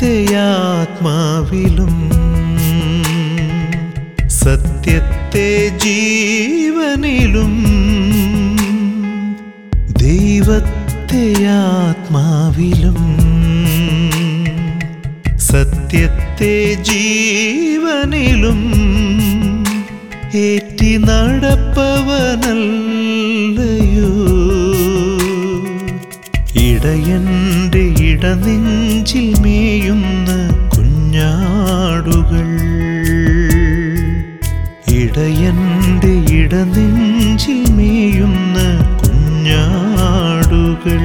ദൈവത്തെ ആത്മാവിലും സത്യത്തെ ജീവനിലും ദൈവത്തെ ആത്മാവിലും സത്യത്തെ ജീവനിലും ഏറ്റി നടപ്പവനല്ലയോ ഇടയന്റെ ഇടനെഞ്ചിൽ മേയുന്ന കുഞ്ഞാടുകൾ ഇടയന്റെ ഇടനെഞ്ചിൽ മേയുന്ന കുഞ്ഞാടുകൾ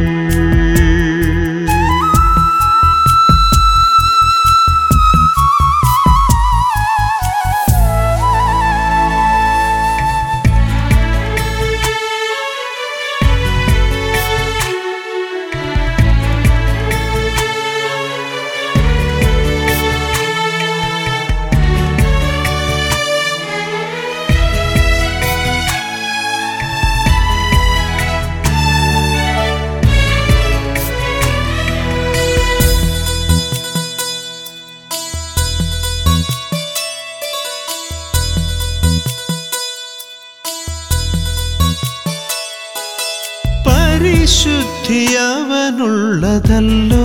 പരിശുദ്ധി അവനുള്ളതല്ലോ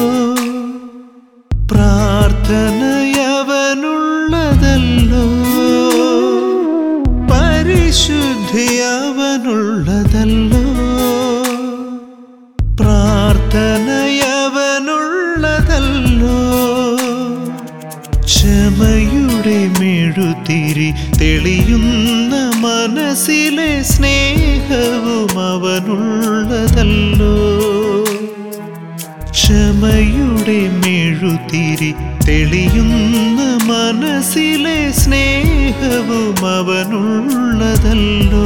പ്രാർത്ഥനയവനുള്ളതല്ലോ പരിശുദ്ധി അവനുള്ളതല്ലോ പ്രാർത്ഥനയവനുള്ളതല്ലോ ക്ഷമയുടെ മെഴുതിരി തെളിയുന്ന മനസ്സിലെ സ്നേഹവും അവനുള്ളതല്ലോ ക്ഷമയുടെ മെഴുതിരി തെളിയുന്ന മനസ്സിലെ സ്നേഹവും അവനുള്ളതല്ലോ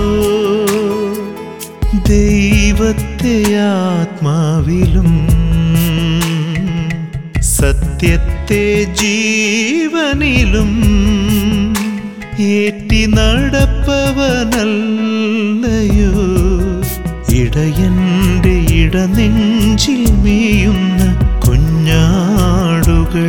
ദൈവത്തെ ആത്മാവിലും സത്യത്തെ ജീവനിലും ഏറ്റി നടപ്പവനല്ലയോ ഇടയന്റെ ഇടനെഞ്ചിൽ മേയുന്ന കുഞ്ഞാടുകൾ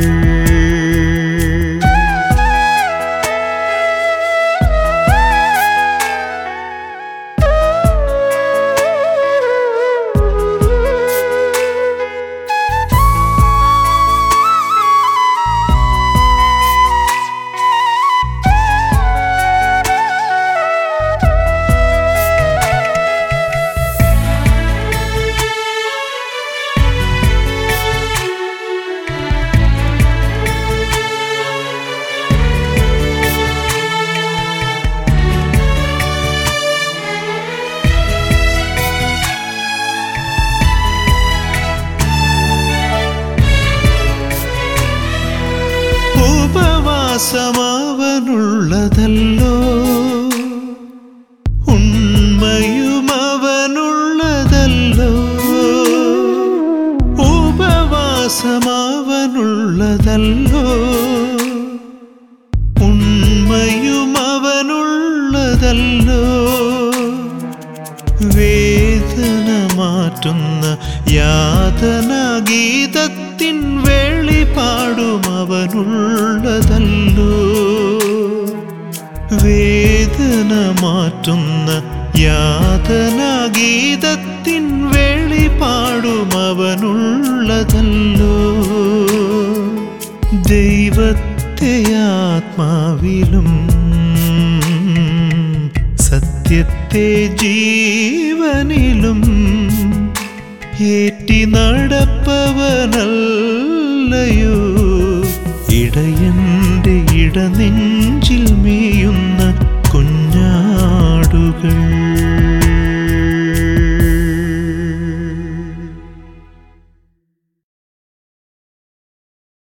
ഉപവാസമാവനുള്ളതല്ലോ ഉണ്മയും അവനുള്ളതല്ലോ ഉപവാസമാവനുള്ളതല്ലോ ഉണ്മയും അവനുള്ളതല്ലോ വേദന മാറ്റുന്ന യാതന ഗീതത്തിൻ വെളിപാടും അവനുള്ളതല്ലോ വേദന മാറ്റുന്ന യാതന ഗീതത്തിൻ വെളിപാടും അവനുള്ളതല്ലോ ദൈവത്തെ ആത്മാവിലും സത്യത്തെ ജീവനിലും ഏറ്റി നടപ്പവനല്ലയോ ഇടയന്റെ ഇടനെഞ്ചിൽ മേയുന്ന